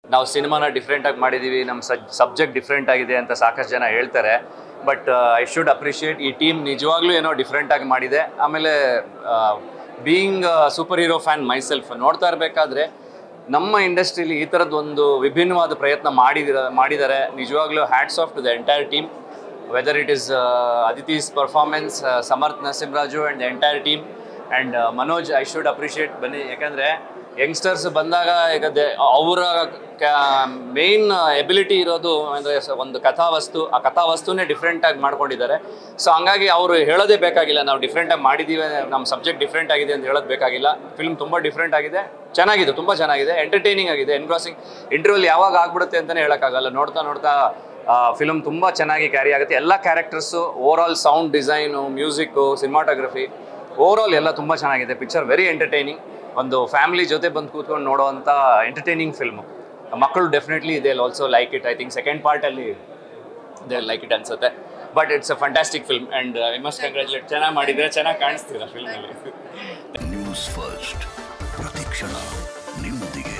ನಾವು ಸಿನಿಮಾನ ಡಿಫ್ರೆಂಟಾಗಿ ಮಾಡಿದ್ದೀವಿ ನಮ್ಮ ಸಜ್ ಸಬ್ಜೆಕ್ಟ್ ಡಿಫ್ರೆಂಟ್ ಆಗಿದೆ ಅಂತ ಸಾಕಷ್ಟು ಜನ ಹೇಳ್ತಾರೆ ಬಟ್ ಐ ಶುಡ್ ಅಪ್ರಿಷಿಯೇಟ್ ಈ ಟೀಮ್ ನಿಜವಾಗ್ಲೂ ಏನೋ ಡಿಫ್ರೆಂಟಾಗಿ ಮಾಡಿದೆ ಆಮೇಲೆ being super hero fan myself ನೋಡ್ತಾ ಇರಬೇಕಾದ್ರೆ ನಮ್ಮ ಇಂಡಸ್ಟ್ರಿಲಿ ಈ ಥರದ್ದು ಒಂದು ವಿಭಿನ್ನವಾದ ಪ್ರಯತ್ನ ಮಾಡಿದಿರ ಮಾಡಿದ್ದಾರೆ ನಿಜವಾಗ್ಲೂ hats off to the entire team whether it is Aditi's performance Samarth Narasimharaju and the entire team and Manoj I should appreciate Bunny ಯಾಕಂದರೆ ಯಂಗ್ಸ್ಟರ್ಸ್ ಬಂದಾಗ ಈಗ ದೆ ಅವರ ಮೇನ್ ಎಬಿಲಿಟಿ ಇರೋದು ಅಂದರೆ ಒಂದು ಕಥಾವಸ್ತು ಆ ಕಥಾವಸ್ತುನೇ ಡಿಫ್ರೆಂಟಾಗಿ ಮಾಡ್ಕೊಂಡಿದ್ದಾರೆ ಸೊ ಹಂಗಾಗಿ ಅವರು ಹೇಳೋದೇ ಬೇಕಾಗಿಲ್ಲ ನಾವು ಡಿಫ್ರೆಂಟಾಗಿ ಮಾಡಿದ್ದೀವಿ ನಮ್ಮ ಸಬ್ಜೆಕ್ಟ್ ಡಿಫ್ರೆಂಟ್ ಆಗಿದೆ ಅಂತ ಹೇಳೋದು ಬೇಕಾಗಿಲ್ಲ ಫಿಲ್ಮ್ ತುಂಬ ಡಿಫ್ರೆಂಟ್ ಆಗಿದೆ ಚೆನ್ನಾಗಿದೆ ತುಂಬ ಚೆನ್ನಾಗಿದೆ ಎಂಟರ್ಟೈನಿಂಗ್ ಆಗಿದೆ ಎನ್ಕ್ರಾಸಿಂಗ್ ಇಂಟರ್ವ್ಯೂಲ್ ಯಾವಾಗ ಆಗ್ಬಿಡುತ್ತೆ ಅಂತಲೇ ಹೇಳೋಕ್ಕಾಗಲ್ಲ ನೋಡ್ತಾ ನೋಡ್ತಾ ಫಿಲಮ್ ತುಂಬ ಚೆನ್ನಾಗಿ ಕ್ಯಾರಿ ಆಗುತ್ತೆ ಎಲ್ಲ characters overall sound design music cinematography overall ಎಲ್ಲ ತುಂಬ ಚೆನ್ನಾಗಿದೆ ಪಿಕ್ಚರ್ ವೆರಿ ಎಂಟರ್ಟೈನಿಂಗ್ ಒಂದು ಫ್ಯಾಮಿಲಿ ಜೊತೆ ಬಂದು ಕೂತ್ಕೊಂಡು ನೋಡೋವಂಥ ಎಂಟರ್ಟೈನಿಂಗ್ ಫಿಲ್ಮು ಮಕ್ಕಳು definitely they also like it I think second ಪಾರ್ಟಲ್ಲಿ ದೇ ಲೈಕ್ ಇಟ್ ಅನ್ಸುತ್ತೆ but it's a fantastic film and I must congratulate ಚೆನ್ನಾಗಿ ಮಾಡಿದ್ರೆ ಚೆನ್ನಾಗಿ ಕಾಣಿಸ್ತೀರ ಫಿಲ್ಮಲ್ಲಿ ನ್ಯೂಸ್ ಫಸ್ಟ್ ಪ್ರತಿಕ್ಷಣ ನಿಮ್ಮೊಂದಿಗೆ